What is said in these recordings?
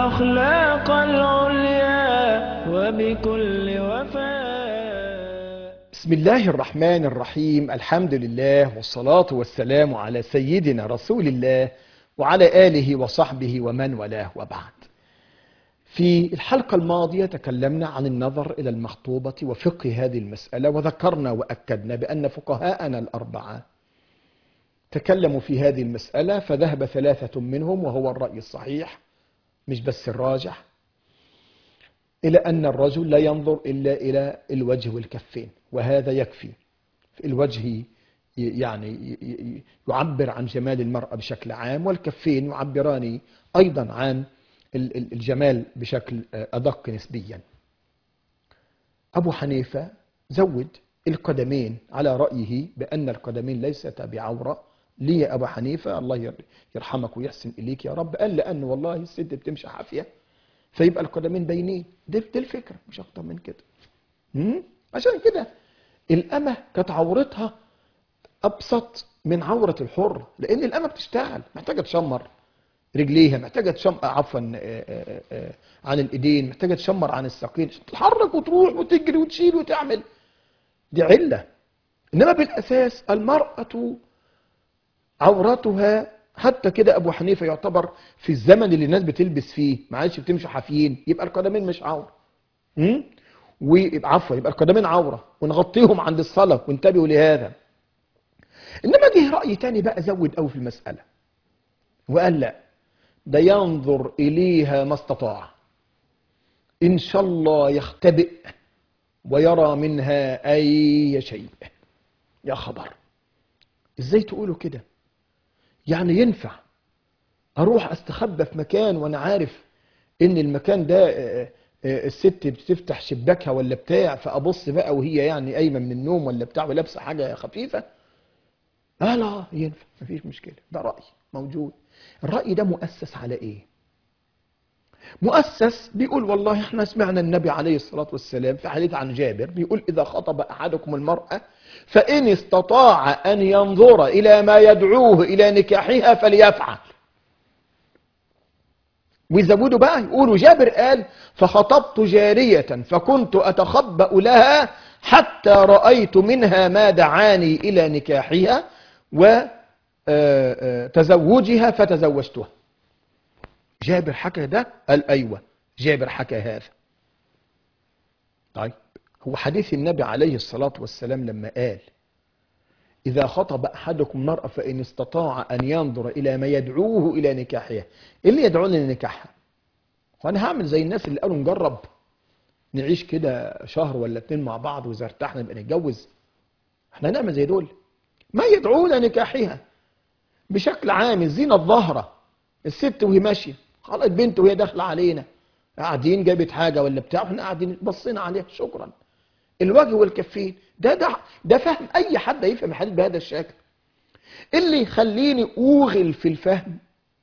الأخلاق العليا وبكل وفاء بسم الله الرحمن الرحيم الحمد لله والصلاة والسلام على سيدنا رسول الله وعلى آله وصحبه ومن والاه وبعد في الحلقة الماضية تكلمنا عن النظر إلى المخطوبة وفقه هذه المسألة وذكرنا وأكدنا بأن فقهاءنا الأربعة تكلموا في هذه المسألة فذهب ثلاثة منهم وهو الرأي الصحيح مش بس الراجح إلى أن الرجل لا ينظر إلا إلى الوجه والكفين وهذا يكفي الوجه يعني يعبر عن جمال المرأة بشكل عام والكفين يعبران أيضا عن الجمال بشكل أدق نسبيا أبو حنيفة زود القدمين على رأيه بأن القدمين ليستا بعورة ليه يا أبو حنيفة الله يرحمك ويحسن إليك يا رب قال لأن والله الست بتمشي حافية فيبقى القدمين باينين دي, دي الفكرة مش أكتر من كده عشان كده الأمة كانت عورتها أبسط من عورة الحر لأن الأمة بتشتغل محتاجة تشمر رجليها محتاجة تشمر عفوا عن الإيدين محتاجة تشمر عن الساقين تتحرك وتروح وتجري وتشيل وتعمل دي علة إنما بالأساس المرأة عورتها حتى كده أبو حنيفة يعتبر في الزمن اللي الناس بتلبس فيه ما عادش بتمشي حافيين يبقى القدمين مش عورة ويبقى عفوا يبقى القدمين عورة ونغطيهم عند الصلاة وانتبهوا لهذا إنما جه رأي تاني بقى زود قوي في المسألة وقال لا ده ينظر إليها ما استطاع إن شاء الله يختبئ ويرى منها أي شيء يا خبر إزاي تقولوا كده يعني ينفع أروح أستخبى في مكان وأنا عارف إن المكان ده الست بتفتح شباكها ولا بتاع فأبص بقى وهي يعني قايمة من النوم ولا بتاع ولابسة حاجة خفيفة آه لا ينفع مفيش مشكلة ده رأي موجود الرأي ده مؤسس على إيه مؤسس بيقول والله احنا سمعنا النبي عليه الصلاة والسلام في حديث عن جابر بيقول إذا خطب أحدكم المرأة فإن استطاع أن ينظر إلى ما يدعوه إلى نكاحها فليفعل ويزودوا بقى يقولوا جابر قال فخطبت جارية فكنت أتخبأ لها حتى رأيت منها ما دعاني إلى نكاحها وتزوجها فتزوجتها جابر حكى ده قال أيوة جابر حكى هذا طيب هو حديث النبي عليه الصلاة والسلام لما قال إذا خطب أحدكم مرأة فإن استطاع أن ينظر إلى ما يدعوه إلى نكاحها إيه اللي يدعوني لنكاحها وأنا هعمل زي الناس اللي قالوا نجرب نعيش كده شهر ولا اتنين مع بعض وإذا ارتحنا نبقى نتجوز احنا نعمل زي دول ما يدعونا نكاحها بشكل عام الزينة الظاهرة الست وهي ماشية خلت بنت وهي داخلة علينا قاعدين جابت حاجة ولا بتاع احنا قاعدين بصينا عليها شكرا الوجه والكفين ده ده ده فهم اي حد يفهم الحديث بهذا الشكل اللي يخليني اوغل في الفهم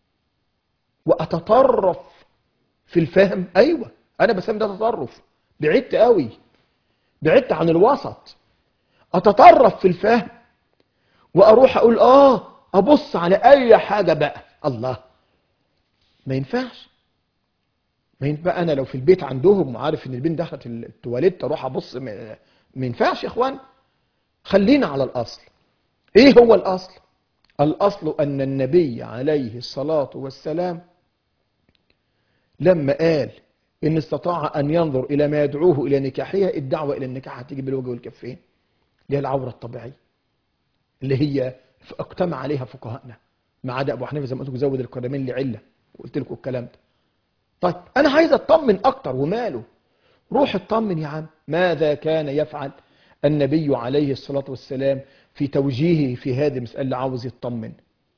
واتطرف في الفهم ايوه انا بسمي ده تطرف بعدت قوي بعدت عن الوسط اتطرف في الفهم واروح اقول اه ابص على اي حاجه بقى الله ما ينفعش ما ينفع انا لو في البيت عندهم وعارف ان البنت دخلت التواليت اروح ابص ما ينفعش يا اخوان خلينا على الاصل ايه هو الاصل الاصل ان النبي عليه الصلاه والسلام لما قال ان استطاع ان ينظر الى ما يدعوه الى نكاحها الدعوه الى النكاح هتيجي بالوجه والكفين اللي هي العوره الطبيعيه اللي هي اجتمع عليها فقهاءنا ما عدا ابو حنيفه زي ما قلت لكم زود القدمين لعله وقلت لكم الكلام ده طيب انا عايز اطمن اكتر وماله روح اطمن يا عم ماذا كان يفعل النبي عليه الصلاة والسلام في توجيهه في هذه المسألة اللي عاوز يطمن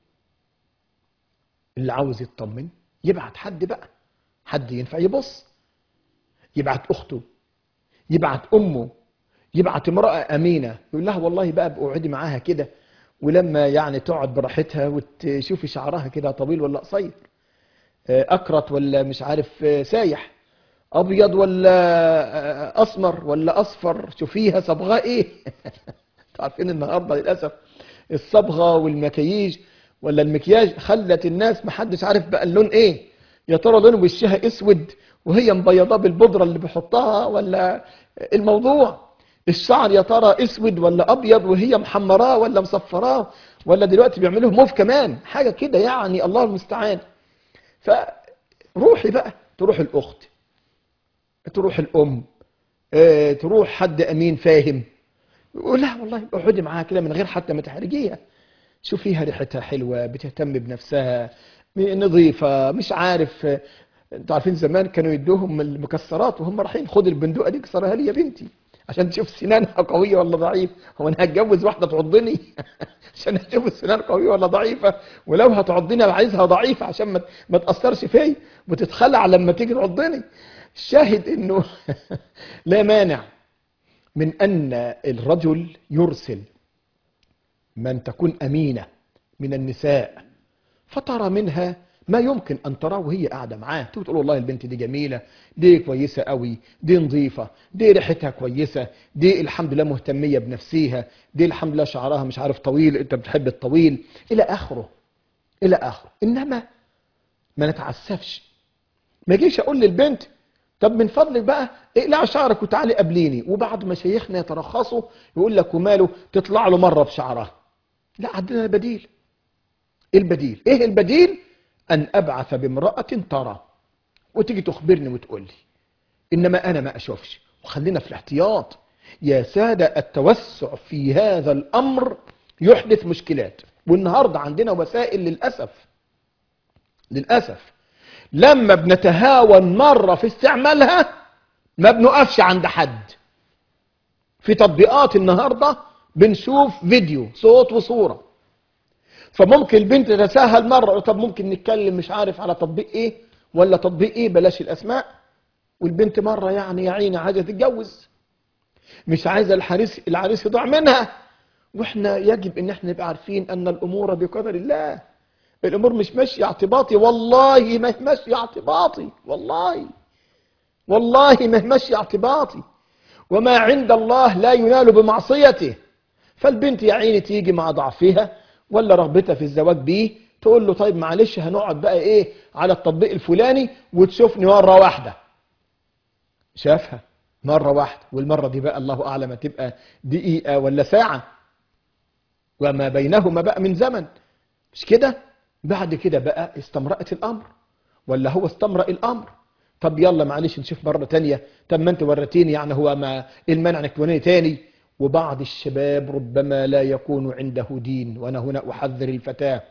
اللي عاوز يطمن يبعت حد بقى حد ينفع يبص يبعت اخته يبعت امه يبعت امرأة امينة يقول لها والله بقى اقعدي معاها كده ولما يعني تقعد براحتها وتشوفي شعرها كده طويل ولا قصير اكرت ولا مش عارف سايح ابيض ولا اسمر ولا اصفر شوفيها صبغاه ايه عارفين النهارده للاسف الصبغه والمكياج ولا المكياج خلت الناس محدش عارف بقى اللون ايه يا ترى لون وشها اسود وهي مبيضاه بالبودره اللي بيحطها ولا الموضوع الشعر يا ترى اسود ولا ابيض وهي محمراه ولا مصفراه ولا دلوقتي بيعملوه موف كمان حاجه كده يعني الله المستعان فروحي بقى تروح الاخت تروح الام اه تروح حد امين فاهم يقول لا والله اقعدي معاها كده من غير حتى ما تحرجيها شوفيها ريحتها حلوه بتهتم بنفسها نظيفه مش عارف انتوا عارفين زمان كانوا يدوهم المكسرات وهم رايحين خد البندقه دي كسرها لي يا بنتي عشان تشوف سنانها قويه ولا ضعيف هو انا هتجوز واحده تعضني عشان اشوف السنان قويه ولا ضعيفه ولو هتعضني انا عايزها ضعيفه عشان ما ما تاثرش فيا وتتخلع لما تيجي تعضني الشاهد انه لا مانع من ان الرجل يرسل من تكون امينه من النساء فترى منها ما يمكن ان تراه وهي قاعده معاه تقول والله البنت دي جميله دي كويسه قوي دي نظيفه دي ريحتها كويسه دي الحمد لله مهتميه بنفسها دي الحمد لله شعرها مش عارف طويل انت بتحب الطويل الى اخره الى اخره انما ما نتعسفش ما اجيش اقول للبنت طب من فضلك بقى اقلع شعرك وتعالي قابليني وبعد ما شيخنا يترخصوا يقول لك وماله تطلع له مره بشعرها لا عندنا بديل ايه البديل ايه البديل ان ابعث بامراه ترى وتيجي تخبرني وتقول لي انما انا ما اشوفش وخلينا في الاحتياط يا ساده التوسع في هذا الامر يحدث مشكلات والنهارده عندنا وسائل للاسف للاسف لما بنتهاون مره في استعمالها ما بنقفش عند حد في تطبيقات النهارده بنشوف فيديو صوت وصوره فممكن البنت تتساهل مرة طب ممكن نتكلم مش عارف على تطبيق ايه ولا تطبيق ايه بلاش الاسماء والبنت مرة يعني يا عيني عايزة تتجوز مش عايزة الحريس العريس يضيع منها واحنا يجب ان احنا نبقى عارفين ان الامور بقدر الله الامور مش ماشية اعتباطي والله ما هي ماشية اعتباطي والله والله ما هي ماشية اعتباطي وما عند الله لا ينال بمعصيته فالبنت يا عيني تيجي مع ضعفها ولا رغبتها في الزواج بيه تقول له طيب معلش هنقعد بقى ايه على التطبيق الفلاني وتشوفني مرة واحدة شافها مرة واحدة والمرة دي بقى الله أعلم هتبقى دقيقة ولا ساعة وما بينهما بقى من زمن مش كده بعد كده بقى استمرأت الأمر ولا هو استمرأ الأمر طب يلا معلش نشوف مرة تانية طب ما انت وريتيني يعني هو ما المنع انك توريني تاني وبعض الشباب ربما لا يكون عنده دين وانا هنا احذر الفتاه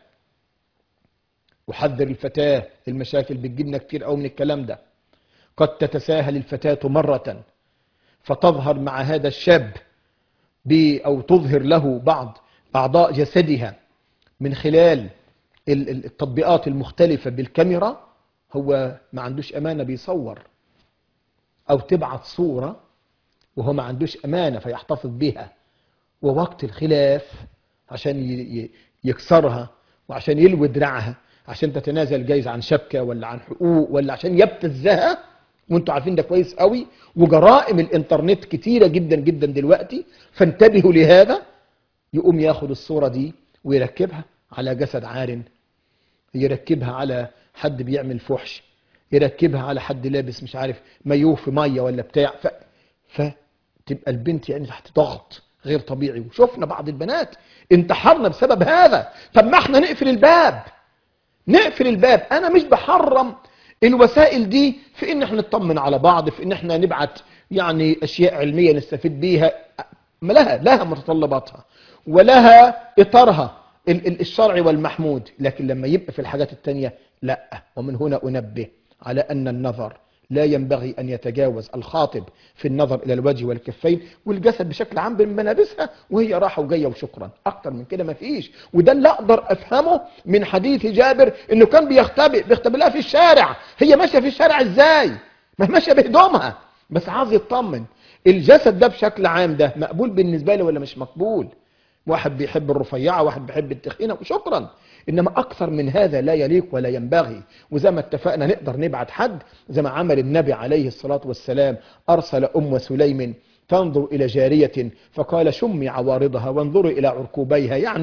احذر الفتاه المشاكل بتجيلنا كتير قوي من الكلام ده قد تتساهل الفتاه مره فتظهر مع هذا الشاب ب او تظهر له بعض اعضاء جسدها من خلال التطبيقات المختلفه بالكاميرا هو ما عندوش امانه بيصور او تبعت صوره وهو ما عندوش أمانة فيحتفظ بها ووقت الخلاف عشان يكسرها وعشان يلوي دراعها عشان تتنازل جايز عن شبكة ولا عن حقوق ولا عشان يبتزها وانتوا عارفين ده كويس قوي وجرائم الانترنت كتيرة جدا جدا دلوقتي فانتبهوا لهذا يقوم ياخد الصورة دي ويركبها على جسد عار يركبها على حد بيعمل فحش يركبها على حد لابس مش عارف مايوه في ميه ولا بتاع ف... فتبقى البنت يعني تحت ضغط غير طبيعي وشفنا بعض البنات انتحرنا بسبب هذا طب ما احنا نقفل الباب نقفل الباب انا مش بحرم الوسائل دي في ان احنا نطمن على بعض في ان احنا نبعت يعني اشياء علميه نستفيد بيها ما لها لها متطلباتها ولها اطارها الشرعي والمحمود لكن لما يبقى في الحاجات التانية لا ومن هنا انبه على ان النظر لا ينبغي أن يتجاوز الخاطب في النظر إلى الوجه والكفين والجسد بشكل عام بملابسها وهي راحة وجاية وشكرا أكتر من كده ما فيش وده اللي أقدر أفهمه من حديث جابر إنه كان بيختبئ بيختبئ لها في الشارع هي ماشية في الشارع إزاي ما ماشية بهدومها بس عايز يطمن الجسد ده بشكل عام ده مقبول بالنسبة له ولا مش مقبول واحد بيحب الرفيعة واحد بيحب التخينة وشكرا إنما أكثر من هذا لا يليق ولا ينبغي وزي ما اتفقنا نقدر نبعت حد زي ما عمل النبي عليه الصلاة والسلام أرسل أم سليم تنظر إلى جارية فقال شمي عوارضها وانظري إلى عركوبيها يعني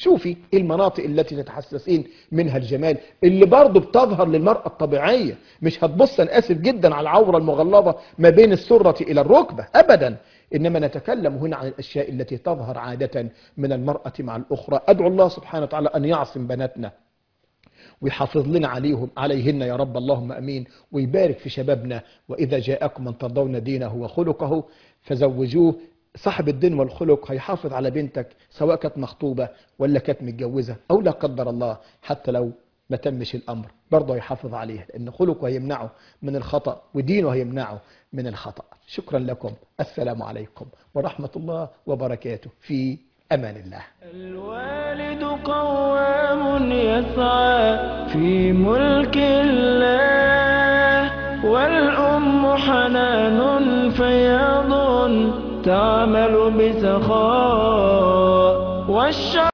شوفي ايه المناطق التي تتحسسين منها الجمال اللي برضه بتظهر للمرأة الطبيعية مش هتبص انا اسف جدا على العورة المغلظة ما بين السرة الى الركبة ابدا انما نتكلم هنا عن الاشياء التي تظهر عادة من المرأة مع الاخرى ادعو الله سبحانه وتعالى ان يعصم بناتنا ويحافظ لنا عليهم عليهن يا رب اللهم امين ويبارك في شبابنا واذا جاءكم من ترضون دينه وخلقه فزوجوه صاحب الدين والخلق هيحافظ على بنتك سواء كانت مخطوبة ولا كانت متجوزة أو لا قدر الله حتى لو ما تمش الأمر برضه هيحافظ عليها لأن خلقه هيمنعه من الخطأ ودينه هيمنعه من الخطأ شكرا لكم السلام عليكم ورحمة الله وبركاته في أمان الله الوالد قوام يسعى في ملك الله والأم حنان فياض تعمل بسخاء والشعب